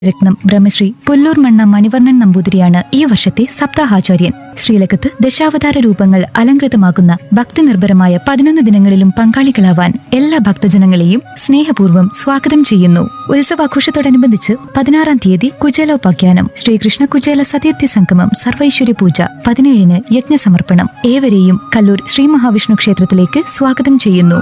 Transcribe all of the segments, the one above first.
രത്നം ബ്രഹ്മശ്രീ പുല്ലൂർ മണ്ണ മണിവർണ്ണൻ നമ്പൂതിരിയാണ് ഈ വർഷത്തെ സപ്താഹാചാര്യൻ ശ്രീലകത്ത് ദശാവതാര രൂപങ്ങൾ അലങ്കൃതമാകുന്ന ഭക്തിനിർഭരമായ പതിനൊന്ന് ദിനങ്ങളിലും പങ്കാളികളാവാൻ എല്ലാ ഭക്തജനങ്ങളെയും സ്നേഹപൂർവ്വം സ്വാഗതം ചെയ്യുന്നു ഉത്സവാഘോഷത്തോടനുബന്ധിച്ച് പതിനാറാം തീയതി കുചേലോപാഖ്യാനം ശ്രീകൃഷ്ണ കുചേല സതീർത്ഥി സംഗമം സർവൈശ്വര്യ പൂജ പതിനേഴിന് യജ്ഞസമർപ്പണം ഏവരെയും കല്ലൂർ ശ്രീ മഹാവിഷ്ണു ക്ഷേത്രത്തിലേക്ക് സ്വാഗതം ചെയ്യുന്നു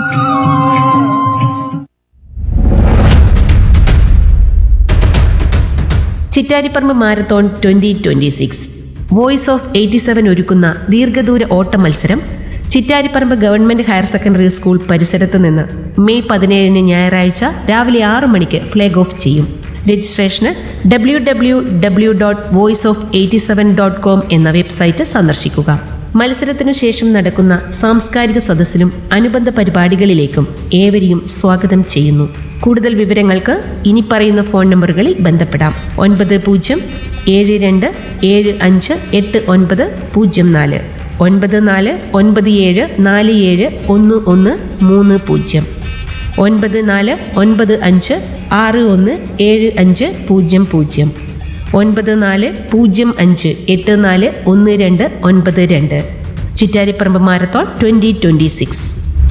Chittariparamba marathon twenty twenty six voice of eighty seven ഒരുക്കുന്ന ദീർഘദൂര ഓട്ട മത്സരം Chittariparamba government higher secondary school പരിസരത്ത് നിന്ന് മെയ് പതിനേഴിന് ഞായറാഴ്ച രാവിലെ ആറ് മണിക്ക് ഫ്ലാഗ് ഓഫ് ചെയ്യും രജിസ്ട്രേഷന് W W W dot voice of eighty seven dot com എന്ന വെബ്സൈറ്റ് സന്ദർശിക്കുക മത്സരത്തിനു ശേഷം നടക്കുന്ന സാംസ്കാരിക സദസ്സിലും അനുബന്ധ പരിപാടികളിലേക്കും ഏവരെയും സ്വാഗതം ചെയ്യുന്നു കൂടുതൽ വിവരങ്ങൾക്ക് ഇനി പറയുന്ന ഫോൺ നമ്പറുകളിൽ ബന്ധപ്പെടാം ഒൻപത് പൂജ്യം ഏഴ് രണ്ട് ഏഴ് അഞ്ച് എട്ട് ഒൻപത് പൂജ്യം നാല് ഒൻപത് നാല് ഒൻപത് ഏഴ് നാല് ഏഴ് ഒന്ന് ഒന്ന് മൂന്ന് പൂജ്യം ഒൻപത് നാല് ഒൻപത് അഞ്ച് ആറ് ഒന്ന് ഏഴ് അഞ്ച് പൂജ്യം പൂജ്യം ഒൻപത് നാല് പൂജ്യം അഞ്ച് എട്ട് നാല് ഒന്ന് രണ്ട് ഒൻപത് രണ്ട് Chittariparamba marathon twenty twenty six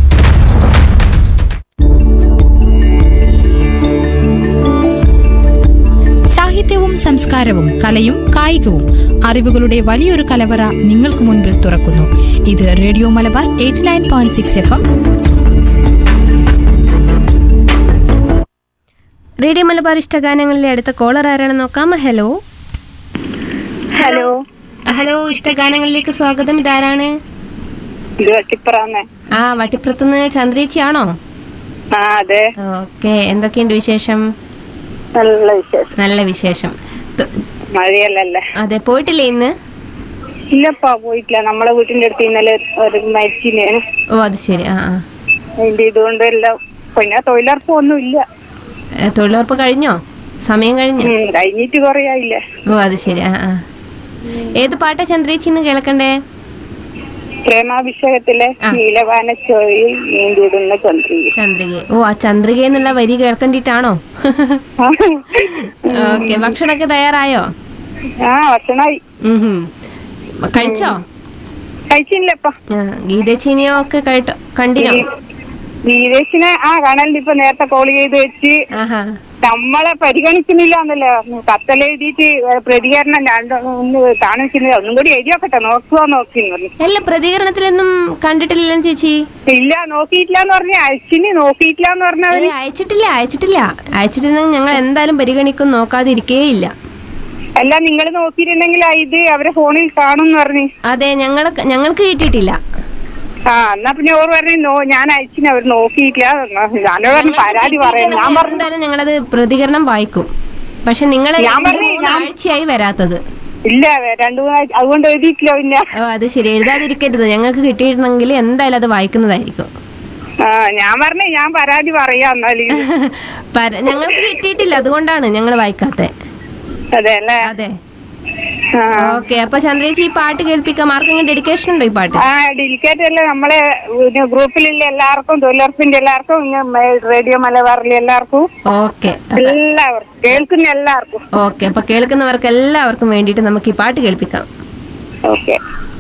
സാഹിത്യവും സംസ്കാരവും കലയും കായികവും അറിവുകളുടെ വലിയൊരു കലവറ നിങ്ങൾക്ക് മുൻപിൽ തുറക്കുന്നു ഇത് radio Malabar eighty nine point six F M radio Malabar ഇഷ്ടഗാനങ്ങളിലെ അടുത്ത കോളർ ആരാണെന്ന് നോക്കാം ഹലോ ഹലോ ഹലോ ഇഷ്ടഗാനങ്ങളിലേക്ക് സ്വാഗതം ഇതാരാണ് ഇത് വട്ടിപ്പുറാന്ന് ആ വട്ടിപ്പുറത്തുനിന്ന് ചന്ദ്രേച്ചിയാണോ ആ അതെ ഓക്കെ എന്തൊക്കെയുണ്ട് വിശേഷം നല്ല വിശേഷം നല്ല വിശേഷം ത- മഴയല്ലല്ലേ അതെ പോയിട്ടില്ലേ ഇന്ന് ഇല്ലപ്പാ പോയിട്ടില്ല നമ്മളെ വീട്ടിന്റെ അടുത്ത് ഇന്നലെ ഒരു മരിച്ചിന് ഓ അത് ശരി ആ ആ അതിന്റെ ഇതുകൊണ്ട് എല്ലാം പിന്നെ തൊഴിലുറപ്പ് ഒന്നും ഇല്ല ഏ, തൊഴിലുറപ്പ് കഴിഞ്ഞോ സമയം കഴിഞ്ഞോ ഉം, കഴിഞ്ഞിട്ട് കൊറേ ആയില്ലേ ഓ അത് ശരി ആ ആ ഏത് പാട്ടാ ചന്ദ്രേച്ചി ഇന്ന് കേൾക്കണ്ടേ പ്രേമാഭിഷേകത്തിലെ ആ. നീലവാന ചോയിൽ നീന്തിടുന്ന ചന്ദ്രിക ചന്ദ്രിക ഓ ആ ചന്ദ്രിക എന്നുള്ള വരി കേൾക്കണ്ടിട്ടാണോ ഓക്കെ ഭക്ഷണമൊക്കെ തയ്യാറായോ ആ ഭക്ഷണമായി ഉം ഹും. കഴിച്ചോ കഴിച്ചില്ലപ്പാ ആ, ഗീതച്ചീനിയോ ഒക്കെ കേട്ടോ കണ്ടിനോ വീരേശിനെ ആ കാണലുണ്ട് ഇപ്പൊ നേരത്തെ കോൾ ചെയ്ത് വെച്ച് ആഹാ നമ്മളെ പരിഗണിക്കുന്നില്ല എന്നല്ലേ കത്തലെഴുതിയിട്ട് പ്രതികരണം രണ്ട് ഒന്ന് കാണിക്കുന്നില്ല ഒന്നും കൂടി എഴുതി നോക്കട്ടെ നോക്കുക നോക്കി പറഞ്ഞു അല്ല പ്രതികരണത്തിലൊന്നും കണ്ടിട്ടില്ലല്ലോ ചേച്ചി ഇല്ല നോക്കിയിട്ടില്ല എന്ന് പറഞ്ഞ അയച്ചിന് നോക്കിയിട്ടില്ല എന്ന് ഏ, പറഞ്ഞവര് അയച്ചിട്ടില്ല അയച്ചിട്ടില്ല അയച്ചിട്ടുണ്ടെങ്കിൽ ഞങ്ങൾ എന്തായാലും പരിഗണിക്കും നോക്കാതിരിക്കേയില്ല അല്ല നിങ്ങൾ നോക്കിയിട്ടുണ്ടെങ്കിൽ ആ ഇത് അവരെ ഫോണിൽ കാണും എന്ന് പറഞ്ഞു അതെ ഞങ്ങൾ ഞങ്ങൾക്ക് കിട്ടിയിട്ടില്ല ആ എന്നാ പിന്നെ ഓർ പറഞ്ഞു നോ ഞാൻ അയച്ചിന് അവർ നോക്കിയിട്ടില്ല ഞാനോട് പറഞ്ഞു പരാതി പറയാം ഞാൻ പറഞ്ഞു എന്തായാലും ഞങ്ങളത് പ്രതികരണം വായിക്കും പക്ഷെ നിങ്ങൾ ഞാൻ പറഞ്ഞു, ഞാൻ- ആഴ്ചയായി വരാത്തത് ഇല്ല രണ്ടു മൂന്നാഴ്ച അതുകൊണ്ട് എഴുതിയിട്ടില്ല പിന്നെ ഓ അത് ശരി എഴുതാതിരിക്കരുത് ഞങ്ങൾക്ക് കിട്ടിയിട്ടുണ്ടെങ്കിൽ എന്തായാലും അത് വായിക്കുന്നതായിരിക്കും ആ ഞാൻ പറഞ്ഞു ഞാൻ പരാതി പറയാം എന്നാല് പര- ഞങ്ങൾക്ക് കിട്ടിയിട്ടില്ല അതുകൊണ്ടാണ് ഞങ്ങൾ വായിക്കാത്തെ അതെ അല്ലേ അതെ ആ ഓക്കെ അപ്പൊ ചന്ദ്രേച്ചി ഈ പാട്ട് കേൾപ്പിക്കാം ആർക്കെങ്കിലും ഡെഡിക്കേഷൻ ഉണ്ടോ ഈ പാട്ട് ആ ഡെലിക്കേറ്റ് അല്ലേ നമ്മളെ ഇത് ഗ്രൂപ്പിലുള്ള എല്ലാവർക്കും തൊഴിലുറപ്പിന്റെ എല്ലാവർക്കും ഇങ്ങനെ റേഡിയോ മലബാറിലെ എല്ലാവർക്കും ഓക്കെ എല്ലാവർക്കും കേൾക്കുന്ന എല്ലാവർക്കും ഓക്കെ അപ്പൊ കേൾക്കുന്നവർക്ക് എല്ലാവർക്കും വേണ്ടിയിട്ട് നമുക്ക് ഈ പാട്ട് കേൾപ്പിക്കാം ഓക്കെ